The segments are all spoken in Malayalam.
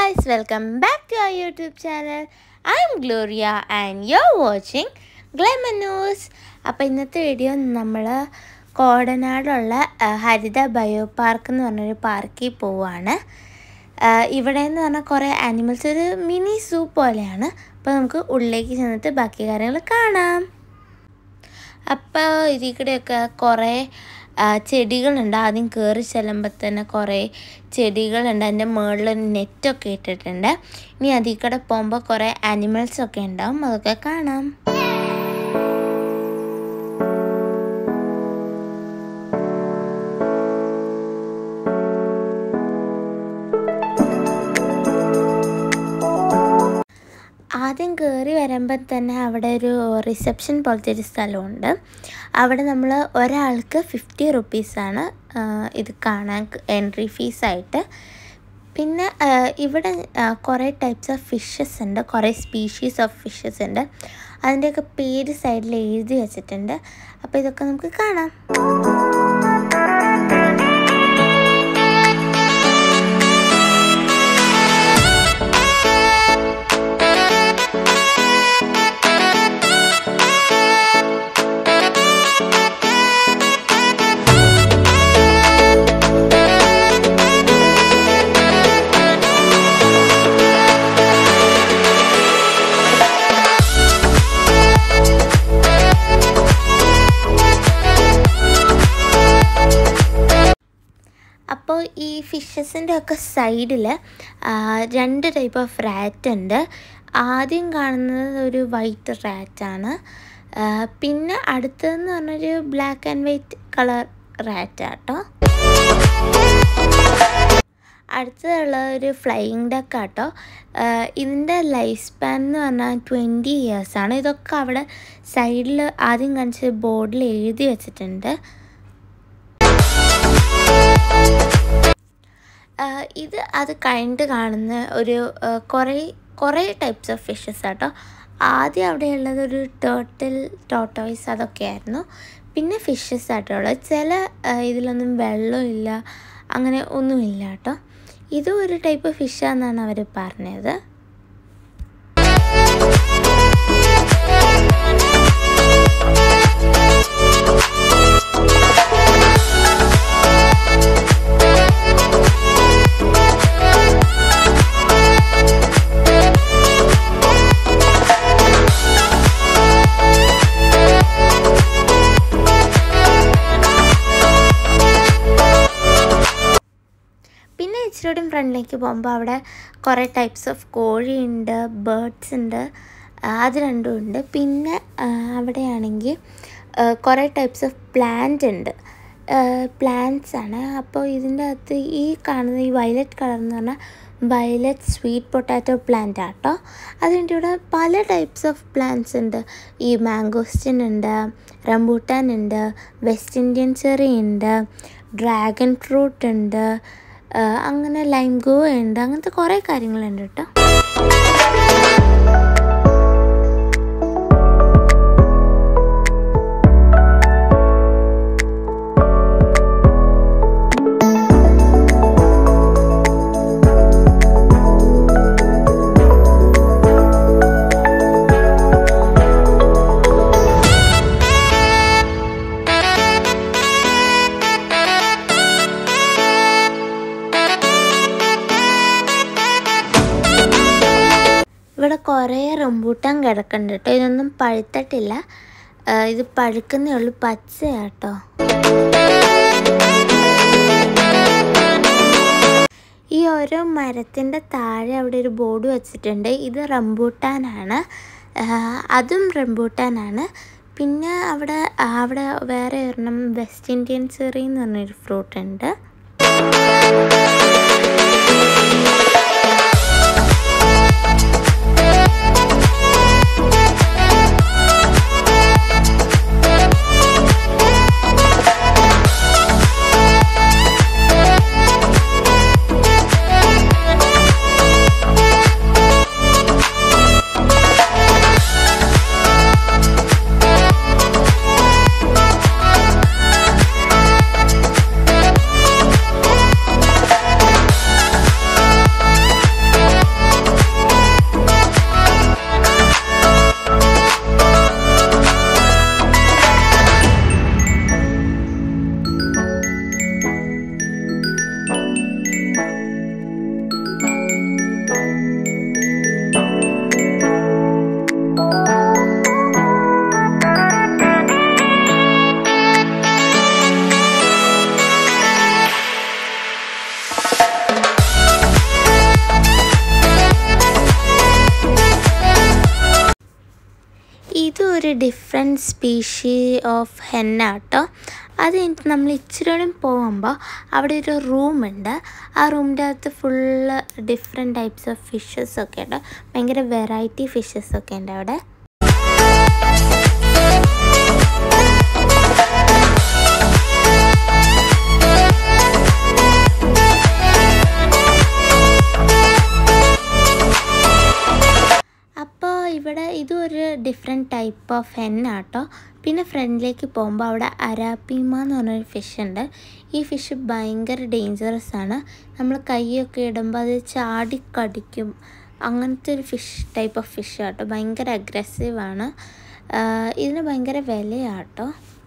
guys, welcome back to our YouTube channel. I'm Gloria and you're watching Glamour News. അപ്പോൾ ഇന്നത്തെ വീഡിയോ നമ്മൾ കോടനാടുള്ള ആ, ഹരിത ബയോ പാർക്ക് എന്ന് പറഞ്ഞൊരു പാർക്കിൽ പോവാണ് ആ, ഇവിടെ എന്ന് പറഞ്ഞാൽ കുറേ ആനിമൽസ് ഒരു മിനി സൂ പോലെയാണ് അപ്പോൾ നമുക്ക് ഉള്ളിലേക്ക് ചെന്നിട്ട് ബാക്കി കാര്യങ്ങൾ കാണാം അപ്പോൾ ഇതിൽ കൂടെയൊക്കെ കുറേ ആ, ചെടികളുണ്ട് ആദ്യം കയറി ചെല്ലുമ്പോൾ തന്നെ കുറേ ചെടികളുണ്ട് അതിൻ്റെ മുകളിൽ നെറ്റൊക്കെ ഇട്ടിട്ടുണ്ട് ഇനി അതിൽ കൂടെ പോകുമ്പോൾ കുറേ ആനിമൽസ് ഒക്കെ ഉണ്ടാവും അതൊക്കെ കാണാം ആദ്യം കയറി വരുമ്പോൾ തന്നെ അവിടെ ഒരു റിസപ്ഷൻ പോലത്തെ ഒരു സ്ഥലമുണ്ട് അവിടെ നമ്മൾ ഒരാൾക്ക് ഫിഫ്റ്റി റുപ്പീസാണ് ഇത് കാണാൻ എൻട്രി ഫീസായിട്ട് പിന്നെ ആ, ഇവിടെ ആ, കുറേ ടൈപ്സ് ഓഫ് ഫിഷസ് ഉണ്ട് കുറേ സ്പീഷീസ് ഓഫ് ഫിഷസ് ഉണ്ട് അതിൻ്റെയൊക്കെ പേര് സൈഡിൽ എഴുതി വെച്ചിട്ടുണ്ട് അപ്പോൾ ഇതൊക്കെ നമുക്ക് കാണാം അപ്പോൾ ഈ ഫിഷസിൻ്റെ ഒക്കെ സൈഡിൽ രണ്ട് ടൈപ്പ് ഓഫ് റാറ്റ് ഉണ്ട് ആദ്യം കാണുന്നത് ഒരു വൈറ്റ് റാറ്റാണ് പിന്നെ അടുത്തതെന്ന് പറഞ്ഞൊരു ബ്ലാക്ക് ആൻഡ് വൈറ്റ് കളർ റാറ്റാട്ടോ അടുത്തതുള്ള ഒരു ഫ്ലൈയിങ് ഡക്ക് ആട്ടോ ഇതിൻ്റെ ലൈഫ് സ്പാൻ എന്ന് പറഞ്ഞാൽ ട്വൻറ്റി ഇയേഴ്സാണ് ഇതൊക്കെ അവിടെ സൈഡിൽ ആദ്യം കാണിച്ച ബോർഡിൽ എഴുതി വെച്ചിട്ടുണ്ട് ആഹ് ഇത് അത് കഴിഞ്ഞിട്ട് കാണുന്ന ഒരു ആഹ് കുറേ കുറേ ടൈപ്സ് ഓഫ് ഫിഷസ് ആട്ടോ ആദ്യം അവിടെയുള്ളത് ഒരു ടേർട്ടിൽ ടോട്ടോയ്സ് അതൊക്കെയായിരുന്നു പിന്നെ ഫിഷസ് ആട്ടോ ഉള്ളത് ചില ആഹ് ഇതിലൊന്നും വെള്ളമില്ല അങ്ങനെ ഒന്നുമില്ല കേട്ടോ ഇതും ഒരു ടൈപ്പ് ഫിഷാന്നാണ് അവർ പറഞ്ഞത് പിന്നെ ഇച്ചിരി ഫ്രണ്ടിലേക്ക് പോകുമ്പോൾ അവിടെ കുറേ ടൈപ്സ് ഓഫ് കോഴിയുണ്ട് ബേർഡ്സ് ഉണ്ട് ആ, അത് രണ്ടും ഉണ്ട് പിന്നെ ആ, അവിടെയാണെങ്കിൽ ആ, കുറേ ടൈപ്സ് ഓഫ് പ്ലാന്റ് ഉണ്ട് പ്ലാന്റ്സ് ആണ് അപ്പോൾ ഇതിൻ്റെ അകത്ത് ഈ കാണുന്ന ഈ വയലറ്റ് കളർ എന്ന് പറഞ്ഞാൽ വയലറ്റ് സ്വീറ്റ് പൊട്ടാറ്റോ പ്ലാന്റ് ആട്ടോ അതിൻ്റെ കൂടെ പല ടൈപ്സ് ഓഫ് പ്ലാന്റ്സ് ഉണ്ട് ഈ മാംഗോസ്റ്റിൻ ഉണ്ട് റംബൂട്ടാൻ ഉണ്ട് വെസ്റ്റ് ഇന്ത്യൻ ചെറി ഉണ്ട് ഡ്രാഗൺ ഫ്രൂട്ട് ഉണ്ട് ആ, അങ്ങനെ ലൈം ഗോ ഉണ്ട് അങ്ങനത്തെ കുറേ കാര്യങ്ങളുണ്ട് കേട്ടോ ഇവിടെ കുറേ റംബൂട്ടാൻ കിടക്കുന്നുണ്ട് കേട്ടോ ഇതൊന്നും പഴുത്തിട്ടില്ല ആ, ഇത് പഴുക്കുന്നേ ഉള്ളൂ പച്ചയാട്ടോ ഈ ഓരോ മരത്തിൻ്റെ താഴെ അവിടെ ഒരു ബോർഡ് വെച്ചിട്ടുണ്ട് ഇത് റംബൂട്ടാനാണ് ആ, അതും റംബൂട്ടാനാണ് പിന്നെ അവിടെ അവിടെ വേറെ ഒരെണ്ണം വെസ്റ്റ് ഇന്ത്യൻ ചെറി എന്ന് പറഞ്ഞൊരു ഫ്രൂട്ട് ഉണ്ട് ഒരു ഡിഫറെൻറ്റ് സ്പീഷി ഓഫ് ഹെന്ന കേട്ടോ അത് കഴിഞ്ഞിട്ട് നമ്മൾ ഇച്ചിരി കൂടി പോകുമ്പോൾ അവിടെ ഒരു റൂമുണ്ട് ആ റൂമിൻ്റെ അകത്ത് full different types of fishes ഒക്കെ ഉണ്ട് ഭയങ്കര വെറൈറ്റി ഫിഷസ് ഒക്കെ ഉണ്ട് അവിടെ അപ്പോൾ ഇവിടെ ഇതും ഒരു ഡിഫറെൻറ്റ് ടൈപ്പ് ഓഫ് ഹെന്നാട്ടോ പിന്നെ ഫ്രണ്ടിലേക്ക് പോകുമ്പോൾ അവിടെ അരാപ്പിമ എന്ന് പറഞ്ഞൊരു ഫിഷ് ഉണ്ട് ഈ ഫിഷ് ഭയങ്കര ഡേഞ്ചറസ് ആണ് നമ്മൾ കൈയൊക്കെ ഇടുമ്പോൾ അത് ചാടി കടിക്കും അങ്ങനത്തെ ഒരു ഫിഷ് ടൈപ്പ് ഓഫ് ഫിഷ് ആട്ടോ ഭയങ്കര അഗ്രസീവാണ് ഇതിന് ഭയങ്കര വിലയാട്ടോ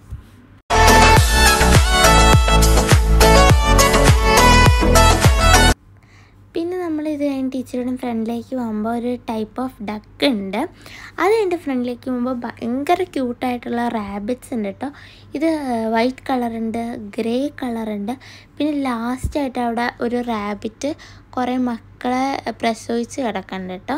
പിന്നെ നമ്മൾ ഇത് കഴിഞ്ഞ് ടീച്ചറുടെ ഫ്രണ്ടിലേക്ക് പോകുമ്പോൾ ഒരു ടൈപ്പ് ഓഫ് ഡക്ക് ഉണ്ട് അത് കഴിഞ്ഞിട്ട് ഫ്രണ്ടിലേക്ക് പോകുമ്പോൾ ഭയങ്കര ക്യൂട്ടായിട്ടുള്ള റാബിറ്റ്സ് ഉണ്ട് കേട്ടോ ഇത് വൈറ്റ് കളറുണ്ട് ഗ്രേ കളറുണ്ട് പിന്നെ ലാസ്റ്റായിട്ട് അവിടെ ഒരു റാബിറ്റ് കുറേ മക്കളെ പ്രസവിച്ച് കിടക്കുന്നുണ്ട് കേട്ടോ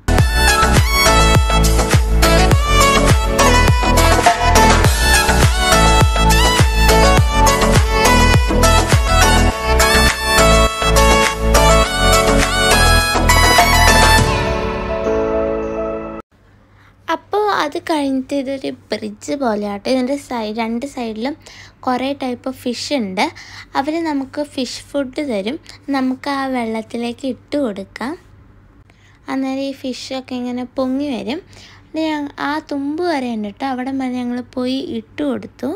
അപ്പോൾ അത് കഴിഞ്ഞിട്ട് ഇതൊരു ബ്രിഡ്ജ് പോലെയാട്ടോ ഇതിൻ്റെ സൈഡ് രണ്ട് സൈഡിലും കുറേ ടൈപ്പ് ഓഫ് ഫിഷ് ഉണ്ട് അവർ നമുക്ക് ഫിഷ് ഫുഡ് തരും നമുക്ക് ആ വെള്ളത്തിലേക്ക് ഇട്ട് കൊടുക്കാം അന്നേരം ഈ ഫിഷൊക്കെ ഇങ്ങനെ പൊങ്ങി വരും ആ തുമ്പ് വരെ ഉണ്ട് കേട്ടോ അവിടെ വരെ ഞങ്ങൾ പോയി ഇട്ട് കൊടുത്തു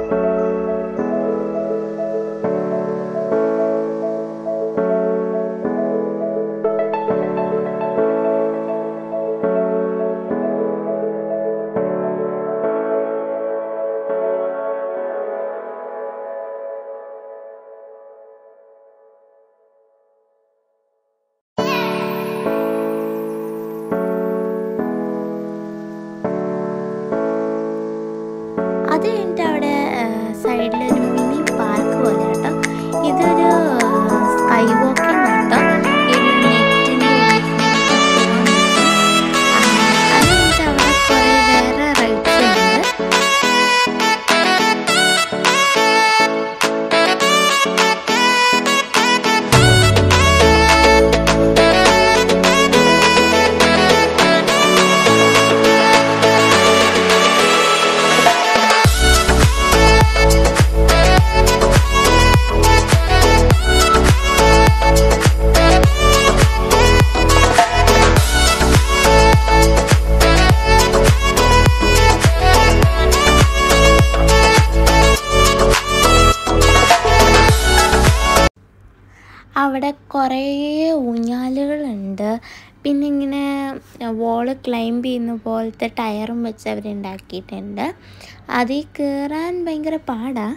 അത് കഴിഞ്ഞിട്ട് അവിടെ സൈഡിലൊരു മിനി പാർക്ക് പോലെ കേട്ടോ ഇതൊരു സ്കൈ വാക്കിംഗ് കേട്ടോ ഈ ഒരു നെറ്റിൻ്റെ അത് കഴിഞ്ഞിട്ട് അവിടെ കുറേ വേറെ റൈഡ്സ് ഉണ്ട് അവിടെ കുറേ ഊഞ്ഞാലുകളുണ്ട് പിന്നെ ഇങ്ങനെ വോള് ക്ലൈംബ് ചെയ്യുന്ന പോലത്തെ ടയറും വെച്ച് അവരുണ്ടാക്കിയിട്ടുണ്ട് അതിൽ കയറാൻ ഭയങ്കര പാടാ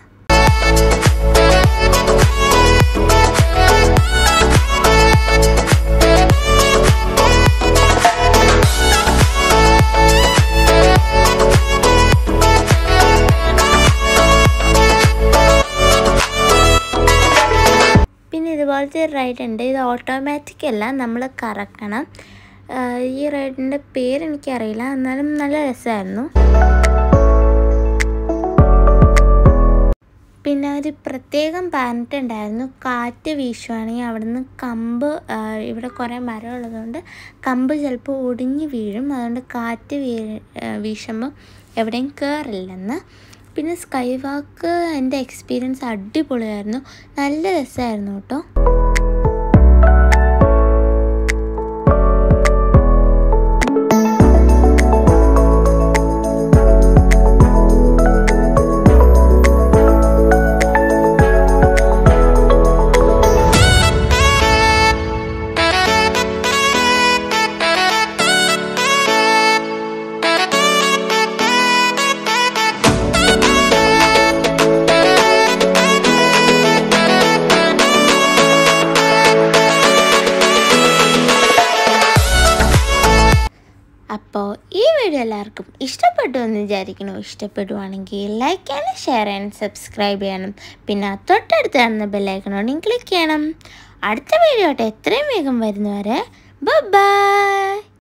പിന്നെ ഇതുപോലത്തെ ഒരു റൈഡ് ഉണ്ട് ഇത് ഓട്ടോമാറ്റിക് അല്ല നമ്മൾ കറക്കണം ഈ റൈഡിൻ്റെ പേര് എനിക്കറിയില്ല എന്നാലും നല്ല രസമായിരുന്നു പിന്നെ ഒരു പ്രത്യേകം പറഞ്ഞിട്ടുണ്ടായിരുന്നു കാറ്റ് വീശുവാണെങ്കിൽ അവിടുന്ന് കമ്പ് ഇവിടെ കുറേ മരം ഉള്ളതുകൊണ്ട് കമ്പ് ചിലപ്പോൾ ഒടിഞ്ഞ് വീഴും അതുകൊണ്ട് കാറ്റ് വീ വീശുമ്പോൾ എവിടെയും കയറില്ലെന്ന് പിന്നെ സ്കൈ വാക്ക് എൻ്റെ എക്സ്പീരിയൻസ് അടിപൊളിയായിരുന്നു നല്ല രസമായിരുന്നു കേട്ടോ അപ്പോൾ ഈ വീഡിയോ എല്ലാവർക്കും ഇഷ്ടപ്പെട്ടു എന്ന് വിചാരിക്കുന്നു ഇഷ്ടപ്പെടുവാണെങ്കിൽ ലൈക്ക് ചെയ്യാനും ഷെയർ ചെയ്യാനും സബ്സ്ക്രൈബ് ചെയ്യണം പിന്നെ തൊട്ടടുത്ത് കാണുന്ന ബെല്ലൈക്കണോടെയും ക്ലിക്ക് ചെയ്യണം അടുത്ത വീഡിയോ ആയിട്ട് എത്രയും വേഗം വരുന്നവരെ ബൈ